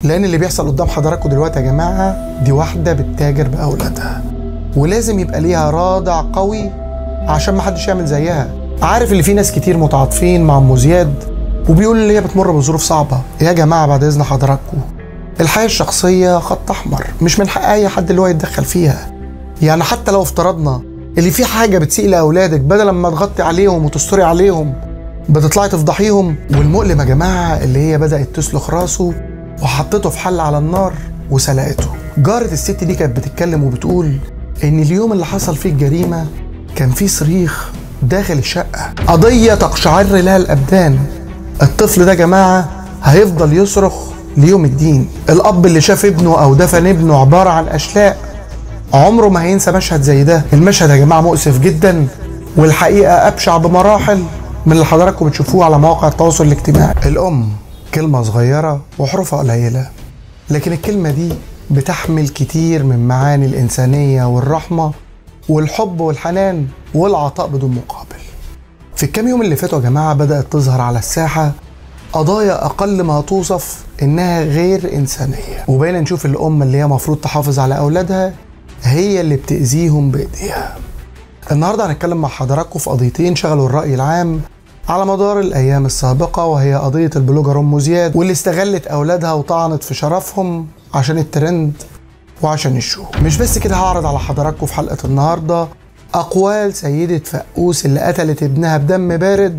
لان اللي بيحصل قدام حضراتكم دلوقتي يا جماعه دي واحده بتتاجر باولادها ولازم يبقى ليها رادع قوي عشان ما حدش يعمل زيها عارف اللي في ناس كتير متعاطفين مع ام زياد وبيقول اللي هي بتمر بظروف صعبه يا جماعه بعد اذن حضراتكم الحياه الشخصيه خط احمر مش من حق اي حد اللي هو يتدخل فيها يعني حتى لو افترضنا اللي في حاجه بتسيء لاولادك بدل ما تغطي عليهم وتستري عليهم بتطلعي تفضحيهم والمؤلم يا جماعه اللي هي بدات تسلخ راسه وحطته في حل على النار وسلقته جارة الست دي كانت بتتكلم وبتقول ان اليوم اللي حصل فيه الجريمه كان في صريخ داخل الشقه قضيه تقشعر لها الابدان الطفل ده يا جماعه هيفضل يصرخ ليوم الدين الاب اللي شاف ابنه او دفن ابنه عباره عن اشلاء عمره ما هينسى مشهد زي ده المشهد يا جماعه مؤسف جدا والحقيقه ابشع بمراحل من اللي حضراتكم بتشوفوه على مواقع التواصل الاجتماعي الام كلمه صغيره وحروفها قليله لكن الكلمه دي بتحمل كتير من معاني الانسانيه والرحمه والحب والحنان والعطاء بدون مقابل في الكام يوم اللي فاتوا يا جماعه بدات تظهر على الساحه قضايا اقل ما توصف انها غير انسانيه وبقينا نشوف الام اللي هي مفروض تحافظ على اولادها هي اللي بتاذيهم بايديها النهارده هنتكلم مع حضراتكم في قضيتين شغلوا الراي العام على مدار الايام السابقه وهي قضيه البلوجر ام زياد واللي استغلت اولادها وطعنت في شرفهم عشان الترند وعشان الشو مش بس كده هعرض على حضراتكم في حلقه النهارده اقوال سيده فقوس اللي قتلت ابنها بدم بارد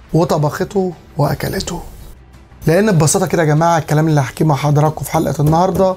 وطبخته واكلته لان ببساطه كده يا جماعه الكلام اللي هحكيه مع حضراتكم في حلقه النهارده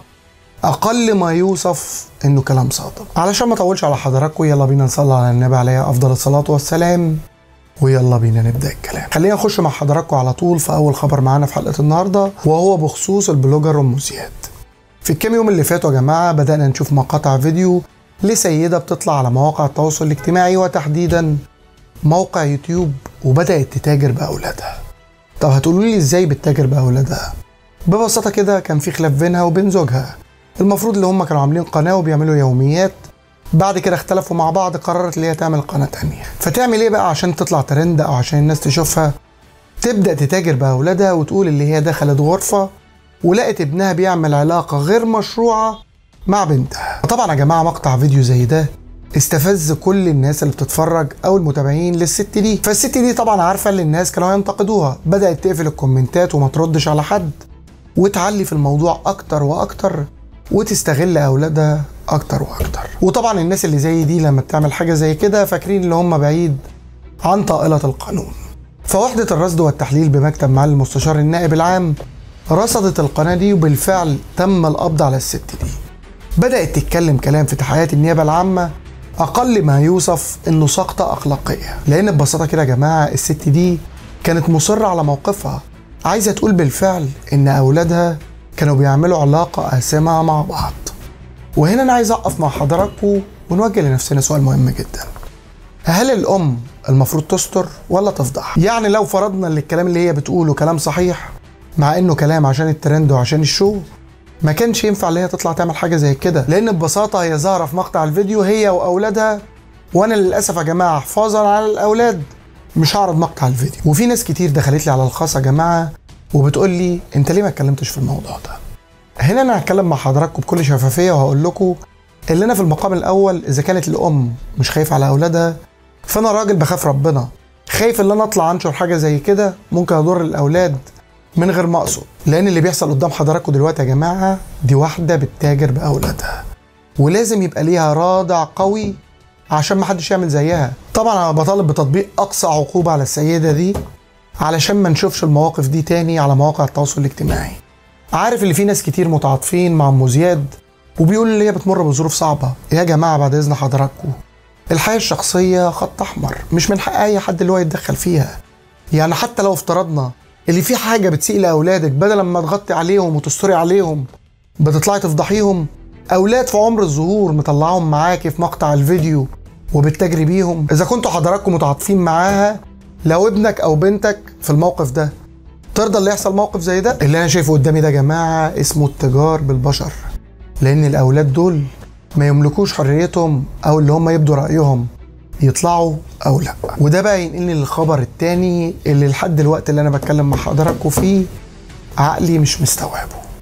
اقل ما يوصف انه كلام صادق علشان ما اطولش على حضراتكم يلا بينا نصلي على النبي عليه افضل الصلاه والسلام ويلا بينا نبدا الكلام خلينا نخش مع حضراتكم على طول في اول خبر معانا في حلقه النهارده وهو بخصوص البلوجر ام زياد في الكام يوم اللي فاتوا يا جماعه بدانا نشوف مقاطع فيديو لسيده بتطلع على مواقع التواصل الاجتماعي وتحديدا موقع يوتيوب وبدات تتاجر باولادها طب هتقولوا لي ازاي بتتاجر باولادها ببساطه كده كان في خلاف بينها وبين زوجها المفروض اللي هم كانوا عاملين قناه وبيعملوا يوميات بعد كده اختلفوا مع بعض قررت اللي هي تعمل قناه تانية فتعمل ايه بقى عشان تطلع ترند او عشان الناس تشوفها تبدا تتاجر باولادها وتقول اللي هي دخلت غرفه ولقت ابنها بيعمل علاقه غير مشروعه مع بنتها طبعا يا جماعه مقطع فيديو زي ده استفز كل الناس اللي بتتفرج او المتابعين للست دي فالست دي طبعا عارفه اللي الناس كانوا ينتقدوها بدات تقفل الكومنتات وما تردش على حد وتعلي في الموضوع اكتر واكتر وتستغل اولادها اكتر واكتر وطبعا الناس اللي زي دي لما بتعمل حاجه زي كده فاكرين ان هم بعيد عن طائله القانون فوحده الرصد والتحليل بمكتب معالي المستشار النائب العام رصدت القناه دي وبالفعل تم القبض على الست دي بدات تتكلم كلام في تحقيقات النيابه العامه اقل ما يوصف انه سقطه اخلاقيه لان ببساطه كده يا جماعه الست دي كانت مصره على موقفها عايزه تقول بالفعل ان اولادها كانوا بيعملوا علاقه آثمة مع بعض وهنا انا عايز اقف مع حضراتكم ونوجه لنفسنا سؤال مهم جدا هل الام المفروض تستر ولا تفضح يعني لو فرضنا ان الكلام اللي هي بتقوله كلام صحيح مع انه كلام عشان الترند وعشان الشو ما كانش ينفع ان هي تطلع تعمل حاجه زي كده لان ببساطه هي ظاهره في مقطع الفيديو هي واولادها وانا للاسف يا جماعه حفاظا على الاولاد مش هعرض مقطع الفيديو وفي ناس كتير دخلت لي على الخاص يا جماعه وبتقول لي انت ليه ما اتكلمتش في الموضوع ده هنا انا هتكلم مع حضراتكم بكل شفافيه وهقول لكم اللي انا في المقام الاول اذا كانت الام مش خايفه على اولادها فانا راجل بخاف ربنا خايف ان انا اطلع انشر حاجه زي كده ممكن اضر الاولاد من غير ما اقصد لان اللي بيحصل قدام حضراتكم دلوقتي يا جماعه دي واحده بتتاجر باولادها ولازم يبقى ليها رادع قوي عشان ما حدش يعمل زيها طبعا انا بطالب بتطبيق اقصى عقوبه على السيده دي علشان ما نشوفش المواقف دي تاني على مواقع التواصل الاجتماعي عارف اللي في ناس كتير متعاطفين مع ام زياد وبيقولوا اللي هي بتمر بظروف صعبه يا جماعه بعد اذن حضراتكم الحياه الشخصيه خط احمر مش من حق اي حد اللي هو يتدخل فيها يعني حتى لو افترضنا اللي في حاجه بتسيء لاولادك بدل ما تغطي عليهم وتستري عليهم بتطلعي تفضحيهم اولاد في عمر الظهور مطلعهم معاكي في مقطع الفيديو وبتجري بيهم اذا كنتوا حضراتكم متعاطفين معاها لو ابنك او بنتك في الموقف ده ترضى اللي يحصل موقف زي ده اللي انا شايفه قدامي ده يا جماعه اسمه التجار بالبشر لان الاولاد دول ما يملكوش حريتهم او اللي هم يبدوا رايهم يطلعوا او لا وده بقى ينقلني للخبر التاني اللي لحد الوقت اللي انا بتكلم مع حضراتكم فيه عقلي مش مستوعبه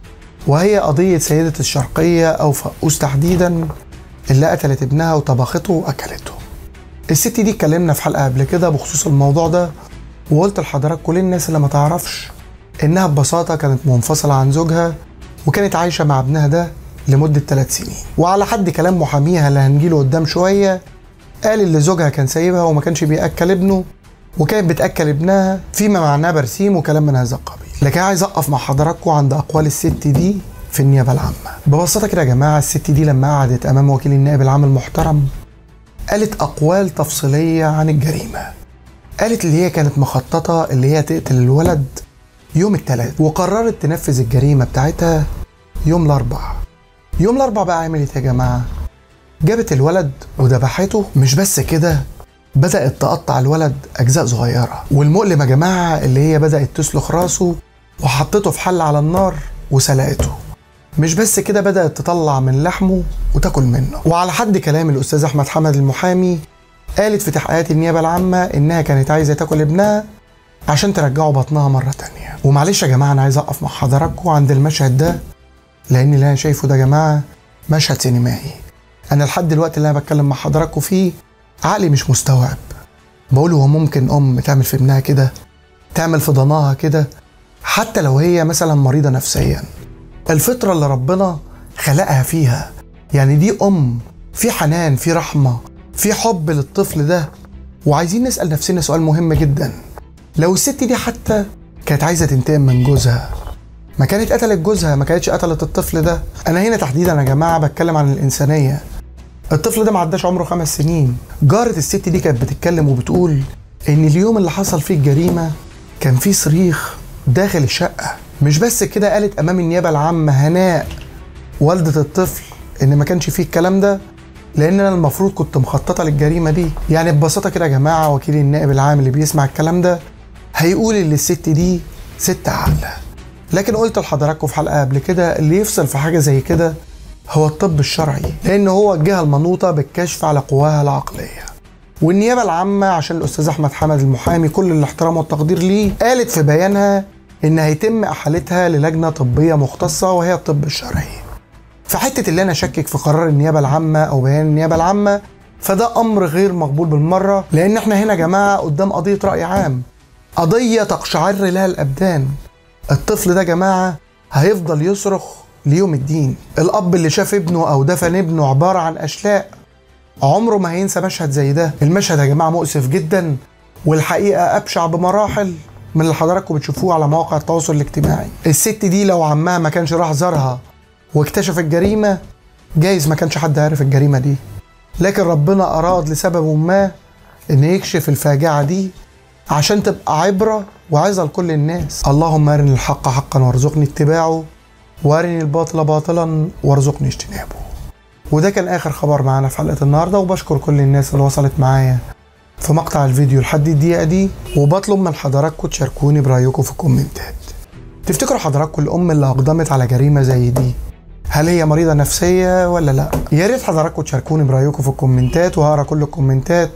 وهي قضية سيدة الشرقية أو فقوس تحديدا اللي قتلت ابنها وطبخته وأكلته الست دي اتكلمنا في حلقة قبل كده بخصوص الموضوع ده وقلت لحضراتكم كل الناس اللي ما تعرفش إنها ببساطة كانت منفصلة عن زوجها وكانت عايشة مع ابنها ده لمدة ثلاث سنين وعلى حد كلام محاميها اللي هنجيله قدام شوية قال اللي زوجها كان سايبها وما كانش بيأكل ابنه وكانت بتأكل ابنها فيما معناه برسيم وكلام من هذا القبيل لكن عايز أقف مع حضراتكم عند أقوال الست دي في النيابة العامة ببساطة كده يا جماعة الست دي لما قعدت أمام وكيل النائب العام المحترم قالت أقوال تفصيلية عن الجريمة قالت اللي هي كانت مخططة اللي هي تقتل الولد يوم الثلاث وقررت تنفذ الجريمة بتاعتها يوم الأربع يوم الأربع بقى عملت يا جماعة جابت الولد وذبحته مش بس كده بدأت تقطع الولد أجزاء صغيرة والمؤلم يا جماعة اللي هي بدأت تسلخ راسه وحطته في حل على النار وسلقته مش بس كده بدأت تطلع من لحمه وتاكل منه وعلى حد كلام الأستاذ أحمد حمد المحامي قالت في تحقيقات النيابة العامة إنها كانت عايزة تاكل ابنها عشان ترجعه بطنها مرة تانية ومعلش يا جماعة أنا عايز أقف مع حضراتكم عند المشهد ده لأن اللي أنا شايفه ده يا جماعة مشهد سينمائي أنا لحد دلوقتي اللي أنا بتكلم مع حضراتكم فيه عقلي مش مستوعب بقول هو ممكن أم تعمل في ابنها كده تعمل في ضناها كده حتى لو هي مثلا مريضة نفسيا الفطرة اللي ربنا خلقها فيها يعني دي أم في حنان في رحمة في حب للطفل ده وعايزين نسأل نفسنا سؤال مهم جدا لو الست دي حتى كانت عايزة تنتقم من جوزها ما كانت قتلت جوزها ما كانتش قتلت الطفل ده انا هنا تحديدا يا جماعه بتكلم عن الانسانيه الطفل ده ما عداش عمره خمس سنين جارة الست دي كانت بتتكلم وبتقول ان اليوم اللي حصل فيه الجريمه كان فيه صريخ داخل الشقه مش بس كده قالت امام النيابه العامه هناء والده الطفل ان ما كانش فيه الكلام ده لان انا المفروض كنت مخططه للجريمه دي يعني ببساطه كده يا جماعه وكيل النائب العام اللي بيسمع الكلام ده هيقول ان الست دي ست عاقله لكن قلت لحضراتكم في حلقه قبل كده اللي يفصل في حاجه زي كده هو الطب الشرعي لان هو الجهه المنوطه بالكشف على قواها العقليه والنيابه العامه عشان الاستاذ احمد حمد المحامي كل الاحترام والتقدير ليه قالت في بيانها ان هيتم احالتها للجنه طبيه مختصه وهي الطب الشرعي في حته اللي انا اشكك في قرار النيابه العامه او بيان النيابه العامه فده امر غير مقبول بالمره لان احنا هنا يا جماعه قدام قضيه راي عام قضيه تقشعر لها الابدان الطفل ده يا جماعه هيفضل يصرخ ليوم الدين الاب اللي شاف ابنه او دفن ابنه عباره عن اشلاء عمره ما هينسى مشهد زي ده المشهد يا جماعه مؤسف جدا والحقيقه ابشع بمراحل من اللي حضراتكم بتشوفوه على مواقع التواصل الاجتماعي الست دي لو عمها ما كانش راح زارها واكتشف الجريمه جايز ما كانش حد عارف الجريمه دي لكن ربنا اراد لسبب ما ان يكشف الفاجعه دي عشان تبقى عبره وعظه لكل الناس اللهم ارني الحق حقا وارزقني اتباعه وارني الباطل باطلا وارزقني اجتنابه وده كان اخر خبر معانا في حلقه النهارده وبشكر كل الناس اللي وصلت معايا في مقطع الفيديو لحد الدقيقه دي وبطلب من حضراتكم تشاركوني برايكم في الكومنتات تفتكروا حضراتكم الام اللي اقدمت على جريمه زي دي هل هي مريضه نفسيه ولا لا يا ريت حضراتكم تشاركوني برايكم في الكومنتات وهقرا كل الكومنتات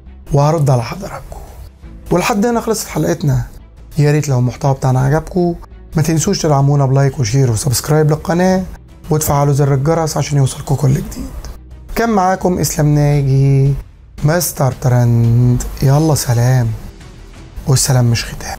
وهرد على حضراتكم ولحد هنا خلصت حلقتنا يا ريت لو المحتوى بتاعنا عجبكم ما تنسوش تدعمونا بلايك وشير وسبسكرايب للقناه وتفعلوا زر الجرس عشان يوصلكم كل جديد كان معاكم اسلام ناجي مستر ترند يلا سلام والسلام مش ختام